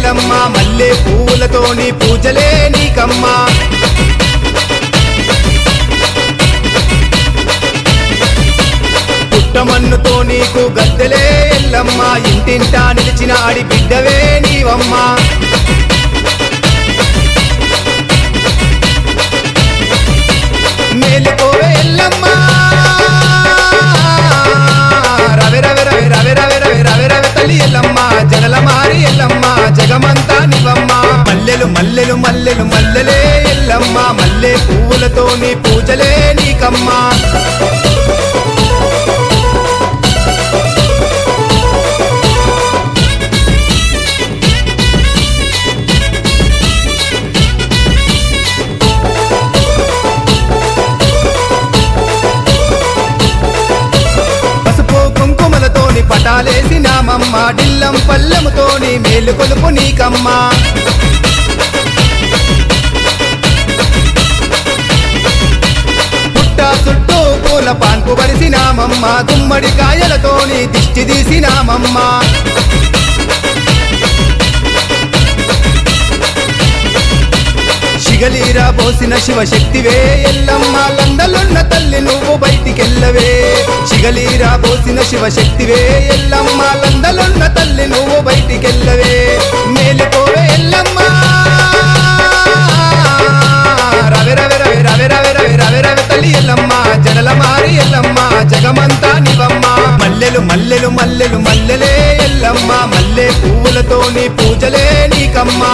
ఎల్లమ్మ మల్లె పువ్వులతోని పూజలే నీకమ్మా పుట్టమన్నుతో నీకు గద్దెలే ఎల్లమ్మ ఇంటింటా నిలిచిన ఆడి బిడ్డవే నీవమ్మా మేలుకోవే ఎల్లమ్మ రవి రవి రవి రవి రవి రవి రవి రవి తల్లి ఎల్లమ్మ జగల మారి ఎల్లమ్మ జగమంతా నివమ్మ మల్లెలు మల్లెలు మల్లెలు మల్లెలే ఎల్లమ్మ మల్లె పువ్వులతోని పూజలే నీకమ్మా పసుపు కుంకుమలతోని పటాలేసి నామమ్మ డిల్లం పల్లెముతోని మేలు కొలుపు నీకమ్మా పుట్ట చుట్టూ పూల పాన్పు వరిసినామమ్మ గుమ్మడి కాయలతోని దిష్టి తీసినామమ్మ శిగలీరా పోసిన శివశక్తివే ఎల్లమ్మ లందలున్న తల్లి నువ్వు బయటికెళ్ళవే శిగలీరా పోసిన శివశక్తివే ఎల్లమ్మ లందలున్న తల్లి నువ్వు బయటికెళ్ళవే మేలుకోవే ఎల్లమ్మ రవి రవి రవి రవి రవి రవి రవి రవి తల్లి ఎల్లమ్మ జడల మారి ఎల్లమ్మ జగమంతా నివమ్మ మల్లెలు మల్లెలు మల్లెలు మల్లెలే ఎల్లమ్మ మల్లె పువ్వులతోని పూజలే నీకమ్మా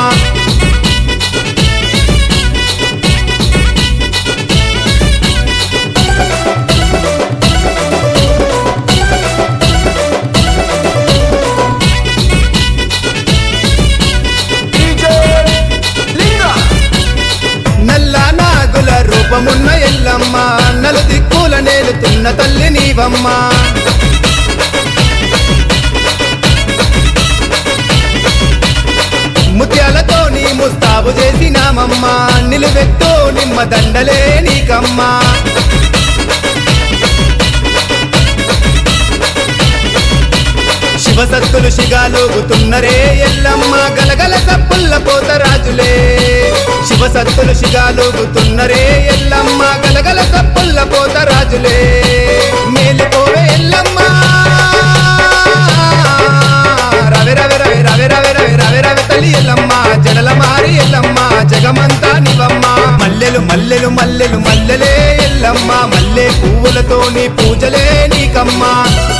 డీజే లింగా నల్ల నాగుల రూపమున్న ఎల్లమ్మ నలు దిక్కుల నేలుతున్న తల్లి నీవమ్మ ముత్యాలతో నీ ముస్తాబు చేసినామమ్మ నిలువెత్తు నిమ్మ దండలే నీకమ్మా శివసత్తులు శిగాలోగుతున్నరే ఎల్లమ్మ గలగల సప్పుల్ల పోతరాజులే శివసత్తులు శిగాలోగుతున్నరే ఎల్లమ్మ గలగల సప్పుల్ల పోతరాజులే మేలుకోవే ఎల్లమ్మ రవి రవి రవి రవి రవి రవి రవి రవి తల్లి ఎల్లమ్మ జడల మారి ఎల్లమ్మ జగమంతా నివమ్మ మల్లెలు మల్లెలు మల్లెలు మల్లెలే ఎల్లమ్మ మల్లె పువ్వులతోని పూజలే నీకమ్మా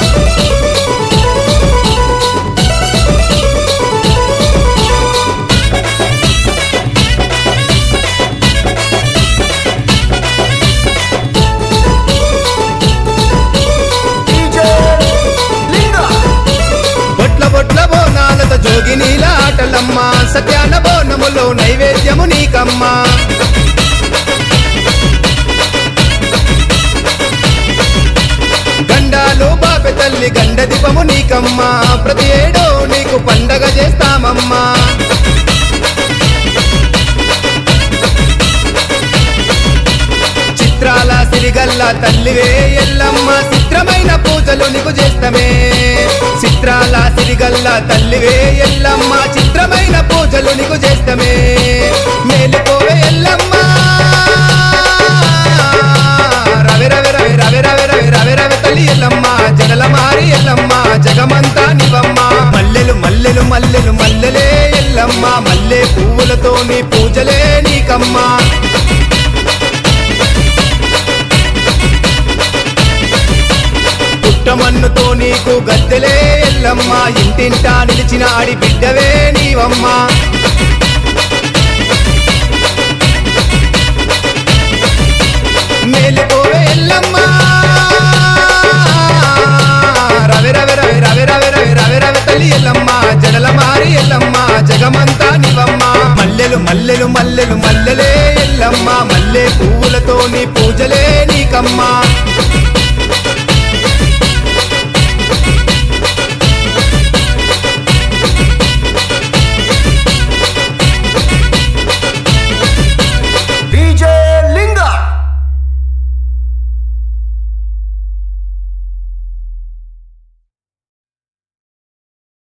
డీజే లింగా బొట్ల బొట్ల బోనాలతో జోగి నీల ఆటలమ్మ సత్యాన బోనములో నైవేద్యము నీకమ్మా గండాలు బాపె తల్లి గండ దీపము నీకమ్మా ప్రతి ఏడో నీకు పండగ చేస్తామమ్మా చిత్రాల సిరిగల్ల తల్లివే ఎల్లమ్మ చిత్రమైన పూజలు నీకు చేస్తమే చిత్రాల సిరిగల్ల తల్లివే ఎల్లమ్మ చిత్రమైన పూజలు నీకు చేస్తమే మేలుకోవే ఎల్లమ్మ రవి రవి రవి రవి రవి రవి రవి రవి తల్లి ఎల్లమ్మ జగల మారి ఎల్లమ్మ జగమంతా నివమ్మ మల్లెలు మల్లెలు మల్లెలు మల్లెలే ఎల్లమ్మ మల్లె పువ్వులతోని పూజలే నీకమ్మా పుట్టమన్నుతో నీకు గద్దెలే ఎల్లమ్మ ఇంటింటా నిలిచిన ఆడి బిడ్డవే నీవమ్మా మేలుకోవే ఎల్లమ్మ రవి రవి రవి రవి రవి రవి రవి రవి తల్లి ఎల్లమ్మ జడల మారి ఎల్లమ్మ జగమంతా నివమ్మ మల్లెలు మల్లెలు మల్లెలు మల్లెలే ఎల్లమ్మ మల్లె పువ్వులతోని పూజలే నీకమ్మా